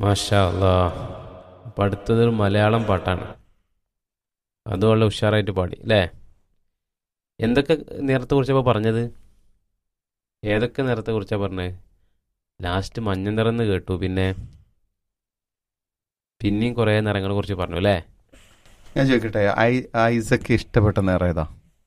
മാഷാ അല്ലാ അപ്പം അടുത്തതൊരു മലയാളം പാട്ടാണ് അത് വളരെ ഉഷാറായിട്ട് പാടി അല്ലേ എന്തൊക്കെ നേരത്തെ കുറിച്ചപ്പോൾ പറഞ്ഞത് ഏതൊക്കെ നേരത്തെ കുറിച്ചാണ് പറഞ്ഞത് ലാസ്റ്റ് മഞ്ഞ നിറന്ന് കേട്ടു പിന്നെ പിന്നെയും കുറേ നിറങ്ങളെ കുറിച്ച് പറഞ്ഞു അല്ലേ ഞാൻ ചോദിക്കട്ടെ ഐ- ഐസക്ക് ഇഷ്ടപ്പെട്ട നിറം ഏതാ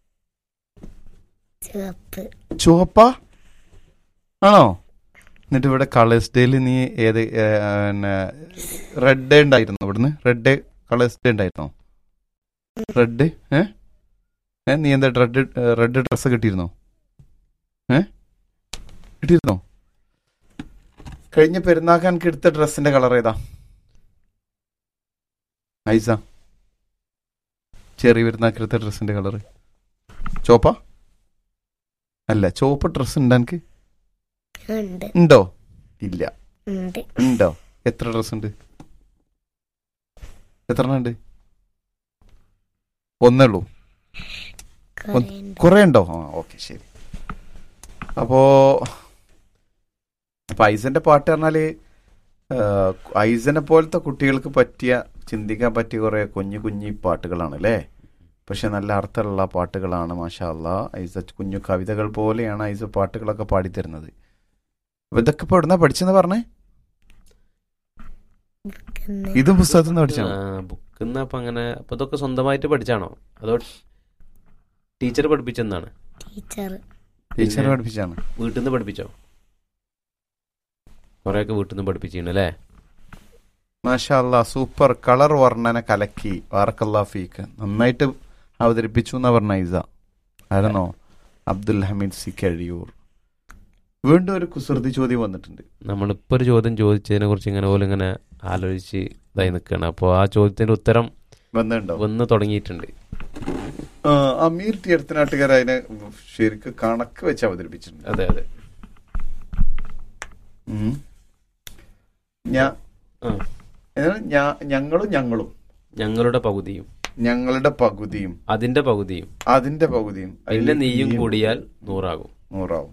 ചുവപ്പ് ചുവപ്പ ആണോ എന്നിട്ട് ഇവിടെ കളേഴ്സ് ഡേയിൽ നീ ഏത് ഏ, പിന്നെ റെഡ് ഡേ ഉണ്ടായിരുന്നു ഇവിടുന്ന് റെഡ് ഡേ കളേഴ്സ് ഡേ ഉണ്ടായിരുന്നോ റെഡ് ഏ ഏ നീ എന്താ റെഡ് റെഡ് ഡ്രസ്സ് കിട്ടിയിരുന്നോ ഏ കിട്ടിയിരുന്നോ കഴിഞ്ഞ പെരുന്നാക്കാൻ എനിക്ക് എടുത്ത ഡ്രസ്സിന്റെ കളർ ഏതാ ഐസ ചെറിയ പെരുന്നാക്ക് എടുത്ത ഡ്രസ്സിന്റെ കളർ ചോപ്പ അല്ല ചുവപ്പ് ഡ്രസ്സ് ഉണ്ടോ എനിക്ക് ഉണ്ട് ഉണ്ടോ ഇല്ല ഉണ്ട് ഉണ്ടോ എത്ര ഡ്രസ് ഉണ്ട് എത്ര ഉണ്ട് ഒന്നേ ഉള്ളൂ കുറേ ഉണ്ട് കുറെ ഉണ്ടോ ആ ഓക്കെ ശരി അപ്പോ അപ്പൊ ഐസന്റെ പാട്ട് പറഞ്ഞാല് ആ, ഐസനെ പോലത്തെ കുട്ടികൾക്ക് പറ്റിയ ചിന്തിക്കാൻ പറ്റിയ കുറെ കുഞ്ഞു കുഞ്ഞു പാട്ടുകളാണ് അല്ലേ പക്ഷെ നല്ല അർത്ഥമുള്ള പാട്ടുകളാണ് മാഷാ അല്ലാ ഐസ കുഞ്ഞു കവിതകൾ പോലെയാണ് ഐസ പാട്ടുകളൊക്കെ പാടിത്തരുന്നത് അപ്പൊ ഇതൊക്കെ ഇപ്പൊ എവിടുന്നാ പഠിച്ചെന്ന് പറഞ്ഞേ ബുക്കിന്ന് ഇതും പുസ്തകത്തിൽ നിന്ന് പഠിച്ചാണ് ബുക്കിൽ നിന്ന് അപ്പം അങ്ങനെ അപ്പം ഇതൊക്കെ സ്വന്തമായിട്ട് പഠിച്ചാണോ അതോ ടീച്ചർ പഠിപ്പിച്ചെന്നാണ് ടീച്ചർ ടീച്ചർ പിന്നെ- പഠിപ്പിച്ചാണ് വീട്ടിൽ നിന്ന് പഠിപ്പിച്ചോ കുറേയൊക്കെ വീട്ടിൽ നിന്ന് പഠിപ്പിച്ചിട്ടുണ്ട് അല്ലേ മാഷാ അല്ലാ സൂപ്പർ കളർ വർണ്ണന കലക്കി വാറക്കല്ലാ ഫീക്ക് നന്നായിട്ട് അവതരിപ്പിച്ചു എന്നാ പറഞ്ഞ ഐസ ആയിരുന്നോ അബ്ദുൽ ഹമീദ് സി കഴിയൂർ വീണ്ടും ഒരു കുസൃതി ചോദ്യം വന്നിട്ടുണ്ട് നമ്മളിപ്പോൾ ഒരു ചോദ്യം ചോദിച്ചതിനെ കുറിച്ച് ഇങ്ങനെ പോലും ഇങ്ങനെ ആലോചിച്ച് ഇതായി നിൽക്കുകയാണ് അപ്പോൾ ആ ചോദ്യത്തിൻ്റെ ഉത്തരം വന്നിട്ടുണ്ടോ വന്ന് തുടങ്ങിയിട്ടുണ്ട് ആ, അമീർ ടി അടുത്തനാട്ടുകാർ അതിനെ ശരിക്ക് കണക്ക് വെച്ച് അവതരിപ്പിച്ചിട്ടുണ്ട് അതെ അതെ ഉം. ഞാ ആ ഏതാണ്? ഞാ- ഞങ്ങളും ഞങ്ങളും ഞങ്ങളുടെ പകുതിയും ഞങ്ങളുടെ പകുതിയും അതിൻ്റെ പകുതിയും അതിന്റെ പകുതിയും പിന്നെ അതിൽ നീയും നീയും കൂടിയാൽ നൂറാകും നൂറാവും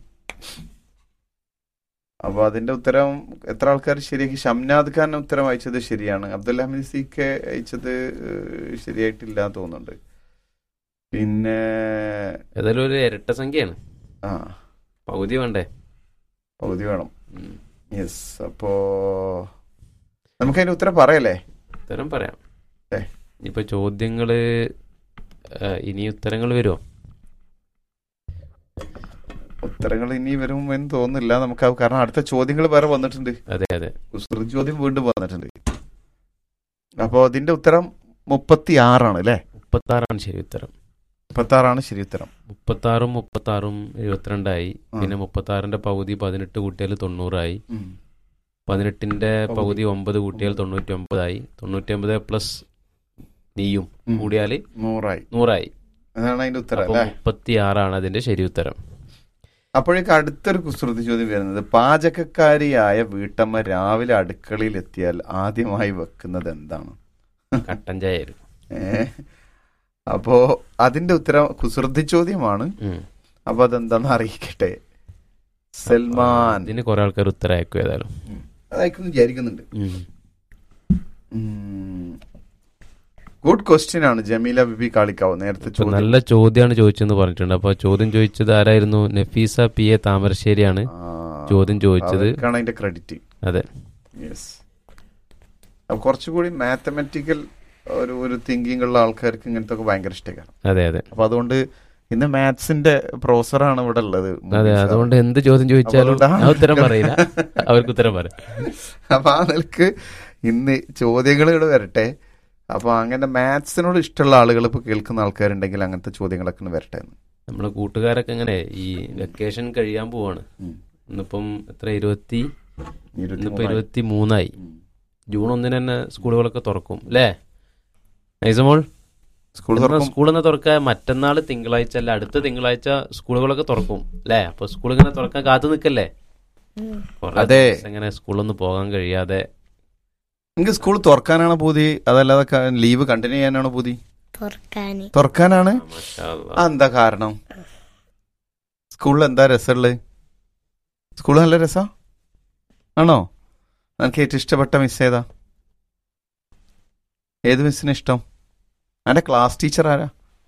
അപ്പൊ അതിന്റെ ഉത്തരം എത്ര ആൾക്കാർ ശരിയാക്കി ഷംനാദ് ഖാൻ ഉത്തരം അയച്ചത് ശരിയാണ് അബ്ദുൽ ഹമീദ് സി കെ അയച്ചത് ഏഹ്, ശരിയായിട്ടില്ല എന്ന് തോന്നുന്നുണ്ട് പിന്നെ ഏതായാലും ഒരു ഇരട്ട സംഖ്യയാണ് ആ പകുതി വേണ്ടേ പകുതി വേണം ഉം. യെസ് അപ്പോ നമുക്ക് അതിന്റെ ഉത്തരം പറയല്ലേ ഉത്തരം പറയാം ഏ. ഇനിയിപ്പോൾ ചോദ്യങ്ങൾ ഇനി ഉത്തരങ്ങൾ വരുമോ ഉത്തരങ്ങൾ ഇനി വരും എന്ന് തോന്നുന്നില്ല നമുക്ക് അത് കാരണം അടുത്ത ചോദ്യങ്ങൾ വേറെ വന്നിട്ടുണ്ട് അതെ അതെ കുസൃതി ചോദ്യം വീണ്ടും വന്നിട്ടുണ്ട് അപ്പോ അതിന്റെ ഉത്തരം മുപ്പത്തി ആറാണ് അല്ലേ മുപ്പത്താറാണ് ശരി ഉത്തരം മുപ്പത്തി ആറാണ് ശരി ഉത്തരം മുപ്പത്താറും മുപ്പത്താറും എഴുപത്തിരണ്ടായി ആ. പിന്നെ മുപ്പത്താറിന്റെ പകുതി പതിനെട്ട് കൂട്ടിയാൽ തൊണ്ണൂറായി ഉം. പതിനെട്ടിന്റെ പകുതി. പകുതി ഒമ്പത് കൂട്ടിയാൽ തൊണ്ണൂറ്റി ഒമ്പതായി തൊണ്ണൂറ്റി ഒമ്പത് പ്ലസ് നീയും ഉം. കൂടിയാൽ നൂറായി നൂറായി അതാണ് അതിന്റെ ഉത്തരം അപ്പൊ അല്ലേ മുപ്പത്തി ആറാണ് അതിന്റെ ശരി ഉത്തരം അപ്പോഴേക്ക് അടുത്തൊരു കുസൃതി ചോദ്യം വരുന്നത് പാചകക്കാരിയായ വീട്ടമ്മ രാവിലെ അടുക്കളയിൽ എത്തിയാൽ ആദ്യമായി വെക്കുന്നത് എന്താണ് കട്ടൻ ചായ ആയിരുന്നു. ഏ അപ്പോ അതിന്റെ ഉത്തരം കുസൃതി ചോദ്യമാണ് ഉം. അപ്പൊ അതെന്താന്ന് അറിയിക്കട്ടെ സൽമാൻ ഇതിന് കുറെ ആൾക്കാർ ഉത്തരം അയക്കും ഏതായാലും അതായിരിക്കും വിചാരിക്കുന്നുണ്ട് ഉം. ഗുഡ് ക്വസ്റ്റ്യൻ ആണ് ജമീല ബിബി കാളിക്കാവ് നേരത്തെ ഇപ്പൊ ചോദ്യം നല്ല ചോദ്യമാണ് ചോദിച്ചെന്ന് പറഞ്ഞിട്ടുണ്ട് അപ്പൊ ചോദ്യം ചോദിച്ചത് ആരായിരുന്നു നഫീസ പി എ താമരശ്ശേരിയാണ് ആ, ചോദ്യം ചോദിച്ചത് അവർക്കാണ് അതിന്റെ ക്രെഡിറ്റ് അതെ യെസ് അപ്പൊ കുറച്ചുകൂടി മാത്തമെറ്റിക്കൽ ഒരു ഒരു തിങ്കിങ് ഉള്ള ആൾക്കാർക്ക് ഇങ്ങനത്തെ ഒക്കെ ഭയങ്കര ഇഷ്ടമാണ് അതെ അതെ അപ്പൊ അതുകൊണ്ട് ഇന്ന് മാത്സിന്റെ പ്രൊഫസറാണ് ഇവിടെ ഉള്ളത് അതെ അതുകൊണ്ട് എന്ത് ചോദ്യം ചോദിച്ചാലും അപ്പൊ അതുകൊണ്ട് ആ ഉത്തരം പറയില്ല അവർക്ക് ഉത്തരം പറയാം അപ്പൊ ആ നിലക്ക് ഇന്ന് ചോദ്യങ്ങൾ ഇവിടെ വരട്ടെ അപ്പൊ അങ്ങനെ മാത്സിനോട് ഇഷ്ടമുള്ള ആളുകൾ ഇപ്പൊ കേൾക്കുന്ന ആൾക്കാരുണ്ടെങ്കിൽ അങ്ങനത്തെ ചോദ്യങ്ങളൊക്കെ ഒന്ന് വരട്ടെ എന്ന്. നമ്മളെ കൂട്ടുകാരൊക്കെ ഇങ്ങനെ ഈ വെക്കേഷൻ കഴിയാൻ പോവാണ് ഉം. ഇന്നിപ്പം എത്ര ഇരുപത്തി ഇരുപത്തി ഇന്നിപ്പോ മൂന്നായി. ഇരുപത്തി മൂന്നായി ഉം. ജൂൺ ഒന്നിന് തന്നെ സ്കൂളുകളൊക്കെ തുറക്കും അല്ലേ നൈസമോൾ സ്കൂൾ തുറക്കും സ്കൂൾ എന്നാ തുറക്കുക മറ്റന്നാൾ തിങ്കളാഴ്ച അല്ല അടുത്ത തിങ്കളാഴ്ച സ്കൂളുകളൊക്കെ തുറക്കും അല്ലേ അപ്പൊ സ്കൂൾ ഇങ്ങനെ തുറക്കാൻ കാത്തു നിൽക്കല്ലേ ഉം. കുറേ അതെ. ദിവസം ഇങ്ങനെ സ്കൂളൊന്നും പോകാൻ കഴിയാതെ നിങ്ങൾക്ക് സ്കൂൾ തുറക്കാനാണോ പൂതി അതല്ലാതെ ലീവ് കണ്ടിന്യൂ ചെയ്യാനാണോ പൂതി തുറക്കാന് തുറക്കാനാണ് ആ, മാഷാ അല്ലാ. ആ, എന്താ കാരണം സ്കൂളിൽ എന്താ രസമുള്ളത് സ്കൂൾ നല്ല രസാ ആണോ നിനക്ക് ഏറ്റവും ഇഷ്ടപ്പെട്ട മിസ് ഏതാ ഏത് മിസ്സിന് ഇഷ്ടം എന്റെ ക്ലാസ് ടീച്ചർ ആരാ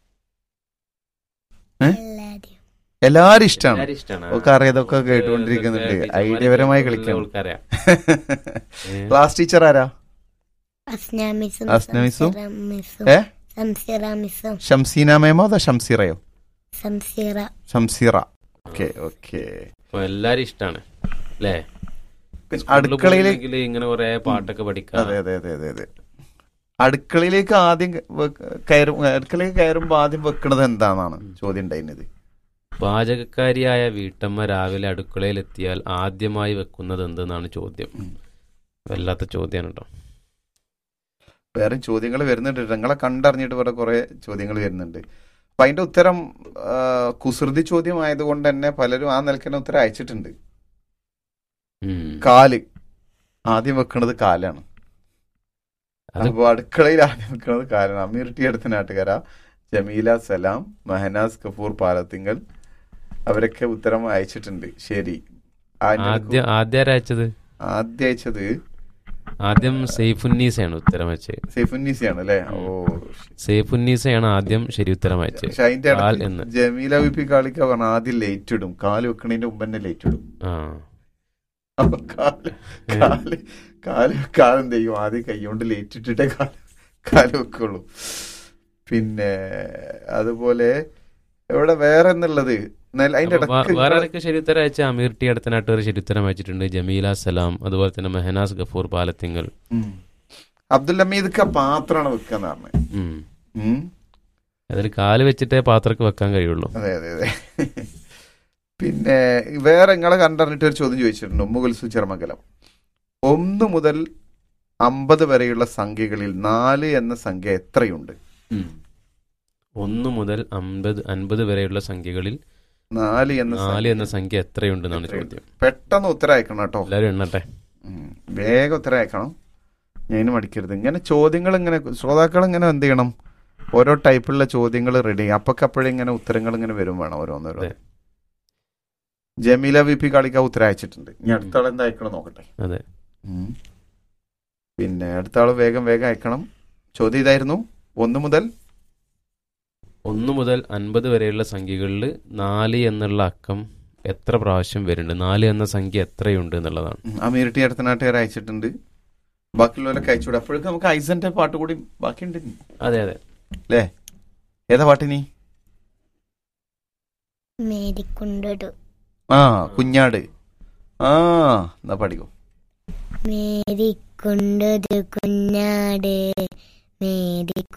ഏ? എല്ലാരും എല്ലാരും ഇഷ്ടമാണ് എല്ലാരും ഇഷ്ടാണ്. ഒക്കെ അറിയാതൊക്കെ നമുക്ക് കേട്ടുകൊണ്ടിരിക്കുന്നുണ്ട് ടീച്ചർമാരെ ഐഡിയപരമായി കേൾക്കുന്ന കളിക്കണം ആൾക്കാരെയാ. ഏ? ക്ലാസ് ടീച്ചർ ആരാ അസ്ന മിസ്സും അസ്ന മിസ്സും? സംസിറ മിസ്സും ഏ സംസിറ മിസ്സും ഷംസീന മേമോ അതോ ഷംസീറയോ സംസിറ ഷംസീറ ഓക്കെ ഓക്കെ അപ്പൊ എല്ലാരും ഇഷ്ടാണ് അല്ലേ അടുക്കളയിലേക്ക് പോയില്ലെങ്കില് ഇങ്ങനെ കുറെ പാട്ടൊക്കെ പഠിക്കാം അതെ അതെ അതെ അതെ അതെ അടുക്കളയിലേക്ക് ആദ്യം വെക്ക- കയറും അടുക്കളയിലേക്ക് കയറുമ്പോ ആദ്യം വെക്കണത് എന്താണെന്നാണ് ചോദ്യം ഉണ്ടായിരുന്നത് പാചകക്കാരിയായ വീട്ടമ്മ രാവിലെ അടുക്കളയിൽ എത്തിയാൽ ആദ്യമായി വെക്കുന്നത് എന്തെന്നാണ് ചോദ്യം ഉം. വല്ലാത്ത ചോദ്യമാണ് കേട്ടോ വേറെ ചോദ്യങ്ങൾ വരുന്നുണ്ട് നിങ്ങളെ കണ്ടറിഞ്ഞിട്ട് വേറെ കുറെ ചോദ്യങ്ങൾ വരുന്നുണ്ട് അപ്പൊ അതിന്റെ ഉത്തരം ആ, കുസൃതി ചോദ്യം ആയതുകൊണ്ട് തന്നെ പലരും ആ നിലക്കുന്ന ഉത്തരം അയച്ചിട്ടുണ്ട് ഉം. കാല് ആദ്യം വെക്കണത് കാലാണ് അത് അപ്പൊ അടുക്കളയിൽ ആദ്യം വെക്കുന്നത് കാലാണ് അമീർ ടി അടുത്ത നാട്ടുകാര ജമീല സലാം മഹനാസ് കപൂർ പാലത്തിങ്കൽ അവരൊക്കെ ഉത്തരം അയച്ചിട്ടുണ്ട് ശരി അതിന്റെ ആദ്യം ആദ്യം ആരാ അയച്ചത് ആദ്യം അയച്ചത് ആദ്യം സെയ്ഫുന്നീസയാണ് ഉത്തരം അയച്ചത് സൈഫുന്നീസിയാണ് അല്ലെ ഓ സെയ്ഫുന്നീസയാണ് ആദ്യം ശരി ഉത്തരം അയച്ചത് പക്ഷെ അതിന്റെ കാൽ അടുത്ത് എന്ന് ജമീല വിപി കാളിക്ക പറഞ്ഞ ആദ്യം ലേറ്റ് ഇടും കാല് വെക്കണതിന്റെ മുമ്പ് തന്നെ ലേറ്റ് ഇടും ആ അപ്പൊ കാല് കാല് കാല് കാല് എന്ത് ചെയ്യും ആദ്യം കൈകൊണ്ട് ലേറ്റ് ഇട്ടിട്ടേ കാല് കാല് വെക്കുള്ളൂ പിന്നെ അതുപോലെ ഇവിടെ വേറെ എന്നുള്ളത് നെൽ- അതിന്റെ അപ്പൊ വേ- ഇടക്ക് വേറെ ആരൊക്കെ ശരി ഉത്തരം അയച്ച അമീർ ടി അടുത്ത നാട്ടുകാർ ശരി ഉത്തരം അയച്ചിട്ടുണ്ട് ജമീല സലാം അതുപോലെ തന്നെ മെഹനാസ് ഗഫൂർ പാലത്തിങ്കൽ ഉം. അബ്ദുൽ ഹമീദ് പാത്രമാണ് വെക്കാന്ന് പറഞ്ഞത് ഉം. ഉം. അതിൽ കാല് വെച്ചിട്ടേ പാത്രക്ക് വെക്കാൻ കഴിയുള്ളൂ അതെ അതെ അതെ പിന്നെ വേറെ നിങ്ങളെ കണ്ടറിഞ്ഞിട്ട് ഒരു ചോദ്യം ചോദിച്ചിട്ടുണ്ട് ഉമ്മുകുൽസു ചെറുമംഗലം ഒന്ന് മുതൽ അമ്പത് വരെയുള്ള സംഖ്യകളിൽ നാല് എന്ന സംഖ്യ എത്രയുണ്ട് ഒന്ന് മുതൽ അമ്പത് അൻപത് വരെയുള്ള സംഖ്യകളിൽ നാല് എന്ന നാല് സംഖ്യ എന്ന സംഖ്യ എത്രയുണ്ടെന്നാണ് എത്രയുണ്ട്? ചോദ്യം പെട്ടെന്ന് ഉത്തരം അയക്കണം കേട്ടോ എല്ലാവരും എണ്ണട്ടെ ഉം. വേഗം ഉത്തരം അയക്കണം ഞാൻ മടിക്കരുത് ഇങ്ങനെ ചോദ്യങ്ങൾ ഇങ്ങനെ ശ്രോതാക്കൾ ഇങ്ങനെ എന്ത് ചെയ്യണം ഓരോ ടൈപ്പുള്ള ചോദ്യങ്ങൾ റെഡി അപ്പൊക്കപ്പോഴേ ഇങ്ങനെ ഉത്തരങ്ങൾ ഇങ്ങനെ വരും വേണം ഓരോന്നോരോ അതെ. ജമീല വി പി കാളിക്ക ഉത്തരം അയച്ചിട്ടുണ്ട് ഇനി അടുത്ത ആൾ എന്താ അയക്കണം നോക്കട്ടെ അതെ ഉം. പിന്നെ അടുത്ത ആള് വേഗം വേഗം അയക്കണം ചോദ്യം ഇതായിരുന്നു ഒന്ന് മുതൽ ഒന്ന് മുതൽ അൻപത് വരെയുള്ള സംഖ്യകളിൽ നാല് എന്നുള്ള അക്കം എത്ര പ്രാവശ്യം വരുന്നുണ്ട് നാല് എന്ന സംഖ്യ എത്രയുണ്ട് എന്നുള്ളതാണ് ഉം, അമീർ ടി അടുത്ത നാട്ടുകാർ അയച്ചിട്ടുണ്ട് ബാക്കിയുള്ളവരൊക്കെ അയച്ചുകൂടെ അപ്പോഴേക്കും നമുക്ക് ഐസന്റെ പാട്ട് കൂടി ബാക്കിയുണ്ട് ഇനി. അതെ അതെ അല്ലേ ഏതാ പാട്ടിനി മേരിക്കൊണ്ടൊരു ആ കുഞ്ഞാട് ആ എന്നാ പഠിക്കും മേരിക്കൊണ്ടൊരു കുഞ്ഞാട് മേരി